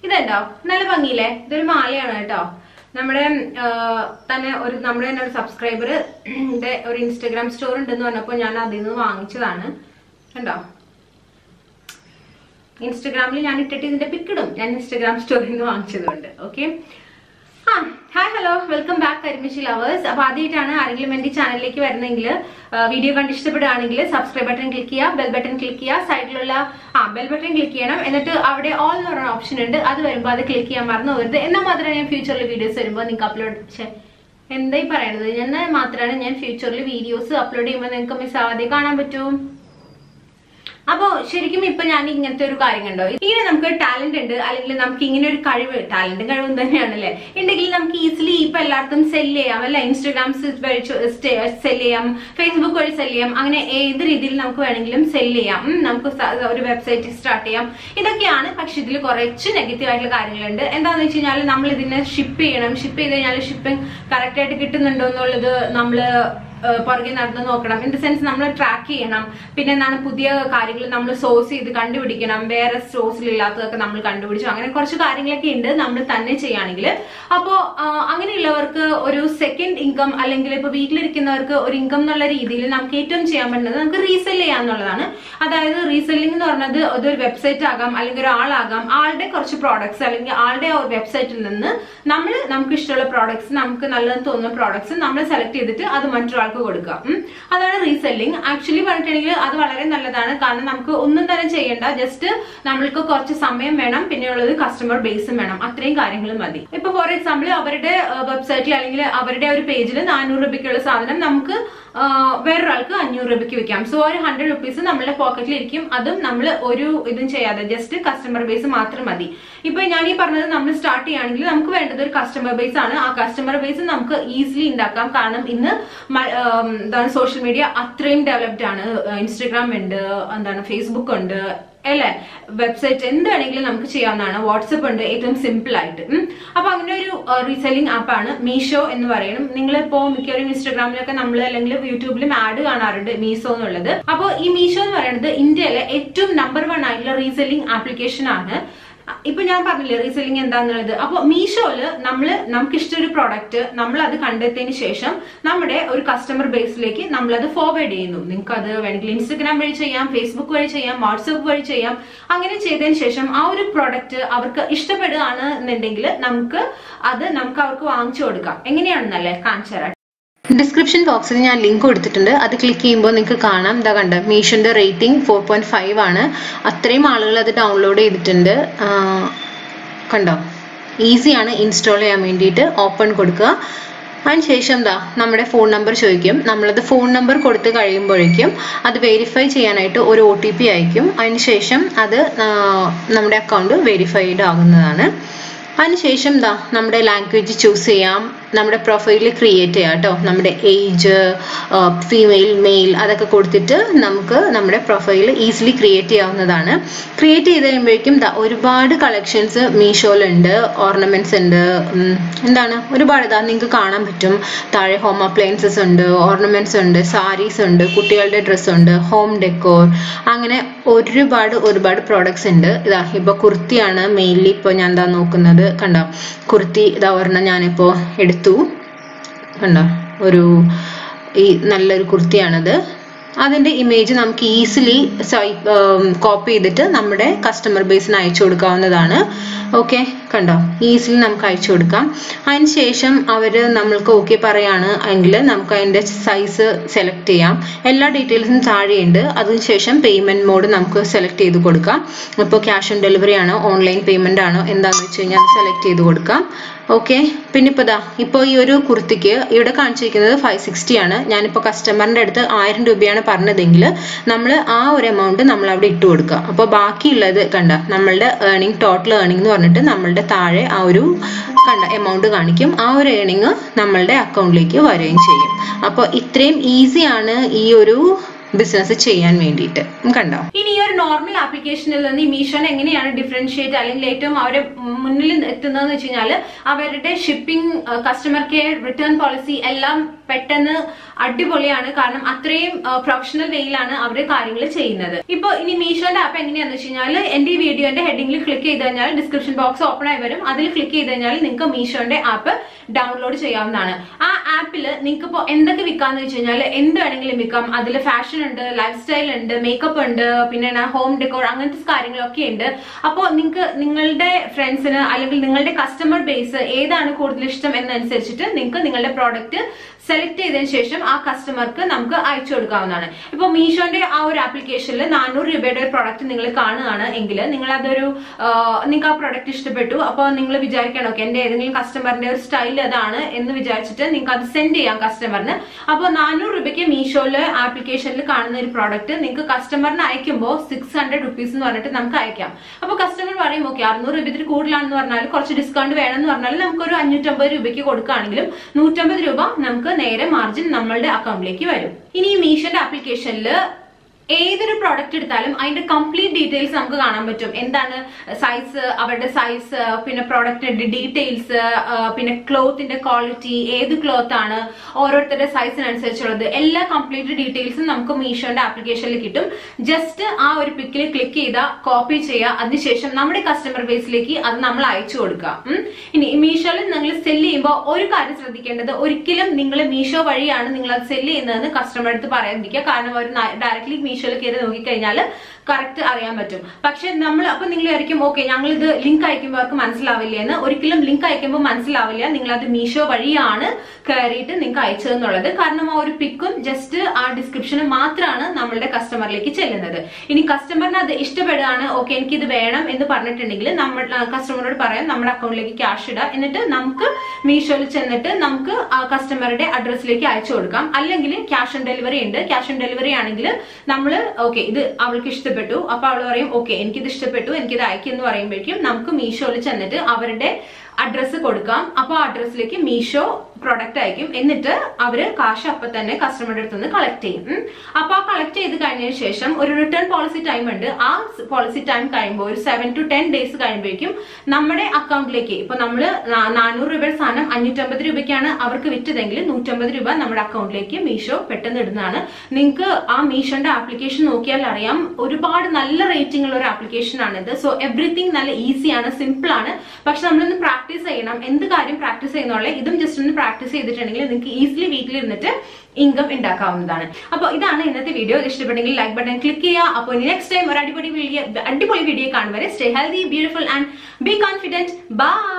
ഇതുണ്ടോ നല്ല ഭംഗിയില്ലേ ഇതൊരു മാലയാണ് കേട്ടോ നമ്മുടെ ആ, തന്നെ ഒരു നമ്മുടെ തന്നെ ഒരു സബ്സ്ക്രൈബർ ഒരു ഇൻസ്റ്റഗ്രാം സ്റ്റോർ ഉണ്ടെന്ന് പറഞ്ഞപ്പോൾ ഞാൻ അതിൽ നിന്ന് വാങ്ങിച്ചതാണ് കണ്ടോ ഇൻസ്റ്റഗ്രാമിൽ ഞാൻ ഇട്ടിട്ട് ഇതിന്റെ പിക്ക് ഇടും ഞാൻ ഇൻസ്റ്റഗ്രാം സ്റ്റോറിൽ നിന്ന് വാങ്ങിച്ചതുകൊണ്ട് okay ah hi hello welcome back കരിമിഷി ലവേഴ്സ് അപ്പൊ ആദ്യമായിട്ടാണ് ആരെങ്കിലും എന്റെ ചാനലിലേക്ക് വരുന്നെങ്കിൽ വീഡിയോ കണ്ട് ഇഷ്ടപ്പെടുകയാണെങ്കിൽ സബ്സ്ക്രൈബ് ബട്ടൺ ക്ലിക്ക് ചെയ്യുക ബെൽ ബട്ടൺ ക്ലിക്ക് ചെയ്യുക സൈഡിലുള്ള ആ ബെൽ ബട്ടൺ ക്ലിക്ക് ചെയ്യണം എന്നിട്ട് അവിടെ ഓൾ എന്ന് പറയുന്ന ഓപ്ഷൻ ഉണ്ട് അത് വരുമ്പോൾ അത് ക്ലിക്ക് ചെയ്യാൻ മറന്നു പോകരുത് എന്നാൽ മാത്രമേ ഞാൻ ഫ്യൂച്ചറിൽ വീഡിയോസ് വരുമ്പോൾ നിങ്ങൾക്ക് അപ്ലോഡ് എന്തായി പറയണത് എന്നാൽ മാത്രമാണ് ഞാൻ ഫ്യൂച്ചറിൽ വീഡിയോസ് അപ്ലോഡ് ചെയ്യുമ്പോൾ നിങ്ങൾക്ക് മിസ് ആവാതെ കാണാൻ പറ്റും അപ്പോ ശരിക്കും ഇപ്പൊ ഞാൻ ഇങ്ങനത്തെ ഒരു കാര്യം കണ്ടോ ഇങ്ങനെ നമുക്ക് ടാലന്റ് ഉണ്ട് അല്ലെങ്കിൽ നമുക്ക് ഇങ്ങനെ ഒരു കഴിവ് ടാലന്റും കഴിവും തന്നെയാണല്ലേ ഉണ്ടെങ്കിൽ നമുക്ക് ഈസിലി ഇപ്പൊ എല്ലായിടത്തും സെല് ചെയ്യാം അല്ലെ ഇൻസ്റ്റാഗ്രാം വഴി സെല് ചെയ്യാം ഫേസ്ബുക്ക് വഴി സെല് ചെയ്യാം അങ്ങനെ ഏത് രീതിയിൽ നമുക്ക് വേണമെങ്കിലും സെല് ചെയ്യാം ഉം, നമുക്ക് സ- ഒരു വെബ്സൈറ്റ് സ്റ്റാർട്ട് ചെയ്യാം ഇതൊക്കെയാണ് പക്ഷെ ഇതിൽ കുറച്ച് നെഗറ്റീവ് ആയിട്ടുള്ള കാര്യങ്ങളുണ്ട് എന്താണെന്ന് വെച്ച് കഴിഞ്ഞാൽ നമ്മൾ ഇതിനെ ഷിപ്പ് ചെയ്യണം ഷിപ്പ് ചെയ്ത് കഴിഞ്ഞാൽ ഷിപ്പിംഗ് കറക്റ്റ് ആയിട്ട് കിട്ടുന്നുണ്ടോ എന്നുള്ളത് നമ്മള് ഏഹ് പുറകെ നടന്ന് നോക്കണം ഇൻ ദ സെൻസ് നമ്മൾ ട്രാക്ക് ചെയ്യണം പിന്നെ എന്താണ് പുതിയ കാര്യങ്ങൾ നമ്മൾ സോഴ്സ് ചെയ്ത് കണ്ടുപിടിക്കണം വേറെ സോഴ്സിൽ ഇല്ലാത്തതൊക്കെ നമ്മൾ കണ്ടുപിടിച്ചു അങ്ങനെ കുറച്ച് കാര്യങ്ങളൊക്കെ ഉണ്ട് നമ്മൾ തന്നെ ചെയ്യുകയാണെങ്കിൽ അപ്പോൾ അങ്ങനെയുള്ളവർക്ക് ഒരു സെക്കൻഡ് ഇൻകം അല്ലെങ്കിൽ ഇപ്പൊ വീട്ടിലിരിക്കുന്നവർക്ക് ഒരു ഇൻകം എന്നുള്ള രീതിയിൽ നമുക്ക് ഏറ്റവും ചെയ്യാൻ പറ്റുന്നത് നമുക്ക് റീസെൽ ചെയ്യാന്നുള്ളതാണ് അതായത് റീസെല്ലിംഗ് എന്ന് പറഞ്ഞത് അതൊരു വെബ്സൈറ്റ് ആകാം അല്ലെങ്കിൽ ഒരു ആളാകാം ആളുടെ കുറച്ച് പ്രോഡക്ട്സ് അല്ലെങ്കിൽ ആളുടെ ആ ഒരു വെബ്സൈറ്റിൽ നിന്ന് നമ്മൾ നമുക്ക് ഇഷ്ടമുള്ള പ്രോഡക്ട്സ് നമുക്ക് നല്ലതെന്ന് തോന്നുന്ന പ്രോഡക്ട്സ് നമ്മൾ സെലക്ട് ചെയ്തിട്ട് അത് മറ്റൊരാൾക്ക് കൊടുക്കുക ഉം. അതാണ് റീസെല്ലിംഗ് ആക്ച്വലി പറഞ്ഞിട്ടുണ്ടെങ്കിൽ അത് വളരെ നല്ലതാണ് കാരണം നമുക്ക് ഒന്നും തന്നെ ചെയ്യേണ്ട ജസ്റ്റ് നമ്മൾക്ക് കുറച്ച് സമയം വേണം പിന്നെയുള്ളത് കസ്റ്റമർ ബേസും വേണം അത്രയും കാര്യങ്ങൾ മതി ഇപ്പൊ ഫോർ എക്സാമ്പിൾ അവരുടെ വെബ്സൈറ്റിൽ അല്ലെങ്കിൽ അവരുടെ ഒരു പേജിൽ നാനൂറ് രൂപയ്ക്കുള്ള സാധനം നമുക്ക് ആ, വേറൊരാൾക്ക് അഞ്ഞൂറ് രൂപയ്ക്ക് വിൽക്കാം സോ ഒരു ഹൺഡ്രഡ് റുപ്പീസ് നമ്മുടെ പോക്കറ്റിൽ ഇരിക്കും അതും നമ്മൾ ഒരു ഇതും ചെയ്യാതെ ജസ്റ്റ് കസ്റ്റമർ ബേസ് മാത്രം മതി ഇപ്പൊ ഞാൻ ഈ പറഞ്ഞത് നമ്മൾ സ്റ്റാർട്ട് ചെയ്യുകയാണെങ്കിൽ നമുക്ക് വേണ്ടത് ഒരു കസ്റ്റമർ ബേസ് ആണ് ആ കസ്റ്റമർ ബേസ് നമുക്ക് ഈസിലി ഉണ്ടാക്കാം കാരണം ഇന്ന് മ- ആം, എന്താണ് സോഷ്യൽ മീഡിയ അത്രയും ഡെവലപ്ഡ് ആണ് ഇൻസ്റ്റഗ്രാം ഉണ്ട് എന്താണ് ഫേസ്ബുക്ക് ഉണ്ട് അല്ലേ വെബ്സൈറ്റ് എന്ത് വേണമെങ്കിലും നമുക്ക് ചെയ്യാവുന്നതാണ് വാട്സപ്പ് ഉണ്ട് ഏറ്റവും സിമ്പിൾ ആയിട്ട് ഉം. അപ്പൊ അങ്ങനെ ഒരു റീസെല്ലിംഗ് ആപ്പാണ് മീഷോ എന്ന് പറയണം നിങ്ങൾ ഇപ്പോ മിക്കവരും ഇൻസ്റ്റാഗ്രാമിലൊക്കെ നമ്മൾ അല്ലെങ്കിൽ യൂട്യൂബിലും ആഡ് കാണാറുണ്ട് മീഷോ എന്നുള്ളത് അപ്പോൾ ഈ മീഷോ എന്ന് പറയുന്നത് ഇന്ത്യയിലെ ഏറ്റവും നമ്പർ വൺ ആയിട്ടുള്ള റീസെല്ലിംഗ് ആപ്ലിക്കേഷൻ ആണ് ഇപ്പൊ ഞാൻ പറഞ്ഞില്ലേ റീസെല്ലിംഗ് എന്താന്നുള്ളത് അപ്പൊ മീഷോയില് നമ്മള് നമുക്ക് ഇഷ്ടം ഒരു പ്രോഡക്റ്റ് നമ്മൾ അത് കണ്ടെത്തിയതിന് ശേഷം നമ്മുടെ ഒരു കസ്റ്റമർ ബേസിലേക്ക് നമ്മൾ അത് ഫോർവേഡ് ചെയ്യുന്നു നിങ്ങൾക്ക് അത് വേണമെങ്കിൽ ഇൻസ്റ്റഗ്രാം വഴി ചെയ്യാം ഫേസ്ബുക്ക് വഴി ചെയ്യാം വാട്സപ്പ് വഴി ചെയ്യാം അങ്ങനെ ചെയ്തതിന് ശേഷം ആ ഒരു പ്രോഡക്റ്റ് അവർക്ക് ഇഷ്ടപ്പെടുകയാണ് എന്നുണ്ടെങ്കിൽ നമുക്ക് അത് നമുക്ക് അവർക്ക് വാങ്ങിച്ചു കൊടുക്കാം എങ്ങനെയാണെന്നല്ലേ കാണിച്ചു തരാം ഡിസ്ക്രിപ്ഷൻ ബോക്സിൽ ഞാൻ ലിങ്ക് കൊടുത്തിട്ടുണ്ട് അത് ക്ലിക്ക് ചെയ്യുമ്പോൾ നിങ്ങൾക്ക് കാണാം എന്താ കണ്ട മീഷോന്റെ റേറ്റിംഗ് ഫോർ പോയിന്റ് ഫൈവ് ആണ് അത്രയും ആളുകൾ അത് ഡൗൺലോഡ് ചെയ്തിട്ടുണ്ട് ആ, കണ്ടോ ഈസിയാണ് ഇൻസ്റ്റാൾ ചെയ്യാൻ വേണ്ടിയിട്ട് ഓപ്പൺ കൊടുക്കുക അതിനുശേഷം എന്താ നമ്മുടെ ഫോൺ നമ്പർ ചോദിക്കും നമ്മളത് ഫോൺ നമ്പർ കൊടുത്ത് കഴിയുമ്പോഴേക്കും അത് വെരിഫൈ ചെയ്യാനായിട്ട് ഒരു ഒ ടി പി അയക്കും അതിനുശേഷം അത് ആ, നമ്മുടെ അക്കൗണ്ട് വെരിഫൈഡ് ആകുന്നതാണ് അതിനുശേഷം ദാ നമ്മുടെ ലാംഗ്വേജ് ചൂസ് ചെയ്യാം നമ്മുടെ പ്രൊഫൈൽ ക്രിയേറ്റ് ചെയ്യാം കേട്ടോ നമ്മുടെ ഏജ് ഫീമെയിൽ മെയിൽ അതൊക്കെ കൊടുത്തിട്ട് നമുക്ക് നമ്മുടെ പ്രൊഫൈൽ ഈസിലി ക്രിയേറ്റ് ചെയ്യാവുന്നതാണ് ക്രിയേറ്റ് ചെയ്ത് കഴിയുമ്പോഴേക്കും ദാ ഒരുപാട് കളക്ഷൻസ് മീഷോയിലുണ്ട് ഓർണമെന്റ്സ് ഉണ്ട് ഉം, എന്താണ് ഒരുപാട് ഇതാ നിങ്ങൾക്ക് കാണാൻ പറ്റും താഴെ ഹോം അപ്ലയൻസസ് ഉണ്ട് ഓർണമെന്റ്സ് ഉണ്ട് സാരീസ് ഉണ്ട് കുട്ടികളുടെ ഡ്രസ്സ് ഉണ്ട് ഹോം ഡെക്കോർ അങ്ങനെ ഒരുപാട് ഒരുപാട് പ്രോഡക്ട്സ് ഉണ്ട് ഇതാ ഇപ്പൊ കുർത്തിയാണ് മെയിൻലി ഇപ്പോൾ ഞാൻ എന്താ നോക്കുന്നത് കണ്ടോ കുർത്തി ഇതാ ഒരെണ്ണം ഞാനിപ്പോ എടുത്തു കണ്ടോ ഒരു ഈ നല്ലൊരു കുർത്തിയാണത് അതിന്റെ ഇമേജ് നമുക്ക് ഈസിലി കോപ്പി ചെയ്തിട്ട് നമ്മുടെ കസ്റ്റമർ ബേസിന് അയച്ചു കൊടുക്കാവുന്നതാണ് ഓക്കെ കണ്ടോ ഈസിലി നമുക്ക് അയച്ചു കൊടുക്കാം അതിന് ശേഷം അവർ നമ്മൾക്ക് ഓക്കെ പറയാണ് എങ്കിൽ നമുക്ക് അതിൻ്റെ സൈസ് സെലക്ട് ചെയ്യാം എല്ലാ ഡീറ്റെയിൽസും താഴെയുണ്ട് അതിനുശേഷം പേയ്മെന്റ് മോഡ് നമുക്ക് സെലക്ട് ചെയ്ത് കൊടുക്കാം ഇപ്പോൾ ക്യാഷ് ഓൺ ഡെലിവറി ആണോ ഓൺലൈൻ പേയ്മെന്റ് ആണോ എന്താണെന്ന് വെച്ച് കഴിഞ്ഞാൽ അത് സെലക്ട് ചെയ്ത് കൊടുക്കാം ഓക്കെ പിന്നെ ഇപ്പോൾ ദാ ഇപ്പോൾ ഈ ഒരു കുർത്തിക്ക് ഇവിടെ കാണിച്ചിരിക്കുന്നത് ഫൈവ് സിക്സ്റ്റി ആണ് ഞാനിപ്പോൾ കസ്റ്റമറിൻ്റെ അടുത്ത് ആയിരം രൂപയാണ് പറഞ്ഞതെങ്കിൽ നമ്മൾ ആ ഒരു എമൗണ്ട് നമ്മൾ അവിടെ ഇട്ട് കൊടുക്കുക അപ്പോൾ ബാക്കിയുള്ളത് കണ്ട നമ്മളുടെ ഏർണിംഗ് ടോട്ടൽ ഏർണിംഗ് എന്ന് പറഞ്ഞിട്ട് നമ്മളുടെ താഴെ ആ ഒരു കണ്ട എമൗണ്ട് കാണിക്കും ആ ഒരു ഏർണിംഗ് നമ്മളുടെ അക്കൗണ്ടിലേക്ക് വരികയും ചെയ്യും അപ്പോൾ ഇത്രയും ഈസിയാണ് ഈ ഒരു ബിസിനസ് ചെയ്യാൻ വേണ്ടിയിട്ട് കണ്ടോ ഇനി ഈ ഒരു നോർമൽ ആപ്ലിക്കേഷനിൽ നിന്ന് ഈ മീഷോനെ എങ്ങനെയാണ് ഡിഫറൻഷിയേറ്റ് അല്ലെങ്കിൽ ഏറ്റവും അവരെ മുന്നിൽ എത്തുന്നതെന്ന് വെച്ച് കഴിഞ്ഞാൽ അവരുടെ shipping customer care return policy എല്ലാം പെട്ടെന്ന് അടിപൊളിയാണ് കാരണം അത്രയും പ്രൊഫഷണൽ വേയിലാണ് അവര് കാര്യങ്ങൾ ചെയ്യുന്നത് ഇപ്പൊ ഇനി മീഷോന്റെ ആപ്പ് എങ്ങനെയാന്ന് വെച്ച് കഴിഞ്ഞാൽ എന്റെ ഈ വീഡിയോന്റെ ഹെഡിംഗിൽ ക്ലിക്ക് ചെയ്ത് കഴിഞ്ഞാൽ ഡിസ്ക്രിപ്ഷൻ ബോക്സ് ഓപ്പൺ ആയി വരും അതിൽ ക്ലിക്ക് ചെയ്ത് കഴിഞ്ഞാൽ നിങ്ങൾക്ക് മീഷോന്റെ ആപ്പ് ഡൗൺലോഡ് ചെയ്യാവുന്നതാണ് ആ ആപ്പിൽ നിങ്ങൾക്ക് ഇപ്പോൾ എന്തൊക്കെ വിൽക്കാന്ന് വെച്ച് കഴിഞ്ഞാൽ എന്ത് വേണമെങ്കിലും വിൽക്കാം അതിൽ ഫാഷൻ ഉണ്ട് ലൈഫ് സ്റ്റൈൽ ഉണ്ട് മേക്കപ്പ് ഉണ്ട് പിന്നെ ഹോം ഡെക്കോർ അങ്ങനത്തെ കാര്യങ്ങളൊക്കെ ഉണ്ട് അപ്പോൾ നിങ്ങൾക്ക് നിങ്ങളുടെ ഫ്രണ്ട്സിന് അല്ലെങ്കിൽ നിങ്ങളുടെ കസ്റ്റമർ ബേസ് ഏതാണ് കൂടുതൽ ഇഷ്ടം എന്നനുസരിച്ചിട്ട് നിങ്ങൾക്ക് നിങ്ങളുടെ പ്രോഡക്റ്റ് സെലക്ട് ചെയ്തതിന് ശേഷം ആ കസ്റ്റമർക്ക് നമുക്ക് അയച്ചു കൊടുക്കാവുന്നതാണ് ഇപ്പൊ മീഷോന്റെ ആ ഒരു ആപ്ലിക്കേഷനിൽ നാനൂറ് രൂപയുടെ ഒരു പ്രോഡക്റ്റ് നിങ്ങൾ കാണുകയാണ് എങ്കിൽ നിങ്ങൾ അതൊരു നിങ്ങൾക്ക് ആ പ്രോഡക്റ്റ് ഇഷ്ടപ്പെട്ടു അപ്പോൾ നിങ്ങൾ വിചാരിക്കണം ഓക്കെ എന്റെ ഏതെങ്കിലും കസ്റ്റമറിന്റെ ഒരു സ്റ്റൈൽ അതാണ് എന്ന് വിചാരിച്ചിട്ട് നിങ്ങൾക്ക് അത് സെൻഡ് ചെയ്യാം കസ്റ്റമറിന് അപ്പോൾ നാനൂറ് രൂപയ്ക്ക് മീഷോയില് ആപ്ലിക്കേഷനിൽ കാണുന്ന ഒരു പ്രോഡക്റ്റ് നിങ്ങൾക്ക് കസ്റ്റമറിന് അയക്കുമ്പോൾ സിക്സ് ഹൺഡ്രഡ് റുപ്പീസ് എന്ന് പറഞ്ഞിട്ട് നമുക്ക് അയക്കാം അപ്പോൾ കസ്റ്റമർ പറയും ഓക്കെ അറുന്നൂറ് രൂപ ഇതിൽ കൂടുതലാണെന്ന് പറഞ്ഞാൽ കുറച്ച് ഡിസ്കൗണ്ട് വേണമെന്ന് പറഞ്ഞാൽ നമുക്കൊരു അഞ്ഞൂറ്റമ്പത് രൂപയ്ക്ക് കൊടുക്കുകയാണെങ്കിലും നൂറ്റമ്പത് രൂപ നമുക്ക് നേരെ മാർജിൻ നമ്മളുടെ അക്കൗണ്ടിലേക്ക് വരും ഇനി ഈ മീഷോന്റെ ആപ്ലിക്കേഷനിൽ ഏതൊരു പ്രോഡക്റ്റ് എടുത്താലും അതിന്റെ കംപ്ലീറ്റ് ഡീറ്റെയിൽസ് നമുക്ക് കാണാൻ പറ്റും എന്താണ് സൈസ് അവരുടെ സൈസ് പിന്നെ പ്രോഡക്റ്റിന്റെ ഡീറ്റെയിൽസ് പിന്നെ ക്ലോത്തിന്റെ ക്വാളിറ്റി ഏത് ക്ലോത്ത് ആണ് ഓരോരുത്തരുടെ സൈസിനനുസരിച്ചുള്ളത് എല്ലാ കംപ്ലീറ്റ് ഡീറ്റെയിൽസും നമുക്ക് മീഷോന്റെ ആപ്ലിക്കേഷനിൽ കിട്ടും ജസ്റ്റ് ആ ഒരു പിക്കിൽ ക്ലിക്ക് ചെയ്താൽ കോപ്പി ചെയ്യുക അതിനുശേഷം നമ്മുടെ കസ്റ്റമർ ബേസിലേക്ക് അത് നമ്മൾ അയച്ചു കൊടുക്കുക ഉം. ഇനി മീഷോയിൽ നിങ്ങൾ സെല് ചെയ്യുമ്പോൾ ഒരു കാര്യം ശ്രദ്ധിക്കേണ്ടത് ഒരിക്കലും നിങ്ങൾ മീഷോ വഴിയാണ് നിങ്ങൾ അത് സെല് ചെയ്യുന്നതെന്ന് കസ്റ്റമർ അടുത്ത് പറയാതിരിക്കുക കാരണം അവർ ഡയറക്ട്ലി മീഷോയിൽ കയറി നോക്കിക്കഴിഞ്ഞാൽ കറക്റ്റ് അറിയാൻ പറ്റും പക്ഷെ നമ്മൾ അപ്പൊ നിങ്ങൾ വിചാരിക്കും ഓക്കെ ഞങ്ങൾ ഇത് ലിങ്ക് അയക്കുമ്പോൾ അവർക്ക് മനസ്സിലാവില്ല എന്ന് ഒരിക്കലും ലിങ്ക് അയക്കുമ്പോൾ മനസ്സിലാവില്ല നിങ്ങൾ അത് മീഷോ വഴിയാണ് കയറിയിട്ട് നിങ്ങൾക്ക് അയച്ചതെന്നുള്ളത് കാരണം ആ ഒരു പിക്കും ജസ്റ്റ് ആ ഡിസ്ക്രിപ്ഷനും മാത്രമാണ് നമ്മളുടെ കസ്റ്റമറിലേക്ക് ചെല്ലുന്നത് ഇനി കസ്റ്റമറിന് അത് ഇഷ്ടപ്പെടുകയാണ് ഓക്കെ എനിക്കിത് വേണം എന്ന് പറഞ്ഞിട്ടുണ്ടെങ്കിൽ നമ്മൾ കസ്റ്റമറോട് പറയാം നമ്മുടെ അക്കൗണ്ടിലേക്ക് ക്യാഷ് ഇടുക എന്നിട്ട് നമുക്ക് മീഷോയിൽ ചെന്നിട്ട് നമുക്ക് ആ കസ്റ്റമറുടെ അഡ്രസ്സിലേക്ക് അയച്ചു കൊടുക്കാം അല്ലെങ്കിൽ ക്യാഷ് ഓൺ ഡെലിവറി ഉണ്ട് ക്യാഷ് ഓൺ ഡെലിവറി ആണെങ്കിൽ നമ്മൾ ഓക്കെ ഇത് അവൾക്ക് ഇഷ്ടപ്പെട്ടു അപ്പൊ അവൾ പറയും ഓക്കെ എനിക്കിത് ഇഷ്ടപ്പെട്ടു എനിക്കിത് അയക്കും എന്ന് പറയുമ്പോഴേക്കും നമുക്ക് മീഷോയിൽ ചെന്നിട്ട് അവരുടെ അഡ്രസ്സ് കൊടുക്കാം അപ്പൊ ആ അഡ്രസ്സിലേക്ക് മീഷോ പ്രൊഡക്റ്റ് അയക്കും എന്നിട്ട് അവര് കാശ് അപ്പൊ തന്നെ കസ്റ്റമറുടെ അടുത്ത് നിന്ന് കളക്ട് ചെയ്യും ഉം. അപ്പൊ ആ കളക്ട് ചെയ്ത് കഴിഞ്ഞതിന് ശേഷം ഒരു റിട്ടേൺ പോളിസി ടൈം ഉണ്ട് ആ പോളിസി ടൈം കഴിയുമ്പോൾ ഒരു സെവൻ ടു ടെൻ ഡേയ്സ് കഴിയുമ്പോഴേക്കും നമ്മുടെ അക്കൗണ്ടിലേക്ക് ഇപ്പൊ നമ്മൾ നാനൂറ് രൂപയുടെ സാധനം അഞ്ഞൂറ്റമ്പത് രൂപയ്ക്കാണ് അവർക്ക് വിറ്റതെങ്കിൽ നൂറ്റമ്പത് രൂപ നമ്മുടെ അക്കൗണ്ടിലേക്ക് മീഷോ പെട്ടെന്ന് ഇടുന്നതാണ് നിങ്ങൾക്ക് ആ മീഷോന്റെ ആപ്ലിക്കേഷൻ നോക്കിയാൽ അറിയാം ഒരുപാട് നല്ല റേറ്റിംഗ് ഉള്ള ഒരു ആപ്ലിക്കേഷൻ ആണിത് സോ എവറിത്തിങ് നല്ല ഈസിയാണ് സിമ്പിൾ ആണ് പക്ഷെ നമ്മളൊന്ന് പ്രാക്ടീസ് ചെയ്യണം എന്ത് കാര്യം പ്രാക്ടീസ് ചെയ്യുന്നുള്ള ഇതും ജസ്റ്റ് ഒന്ന് പ്രാക്ടീസ് ചെയ്തിട്ടുണ്ടെങ്കിൽ നിങ്ങൾക്ക് ഈസിലി വീട്ടിലിരുന്നിട്ട് ഇൻകം ഉണ്ടാക്കാവുന്നതാണ് അപ്പോൾ ഇതാണ് ഇന്നത്തെ വീഡിയോ ഇഷ്ടപ്പെട്ടെങ്കിൽ ലൈക്ക് ബട്ടൺ ക്ലിക്ക് ചെയ്യുക അപ്പോൾ നെക്സ്റ്റ് ടൈം ഒരു അടിപൊളി വീഡിയോ അടിപൊളി വീഡിയോ കാണുവരെ stay healthy beautiful and be confident by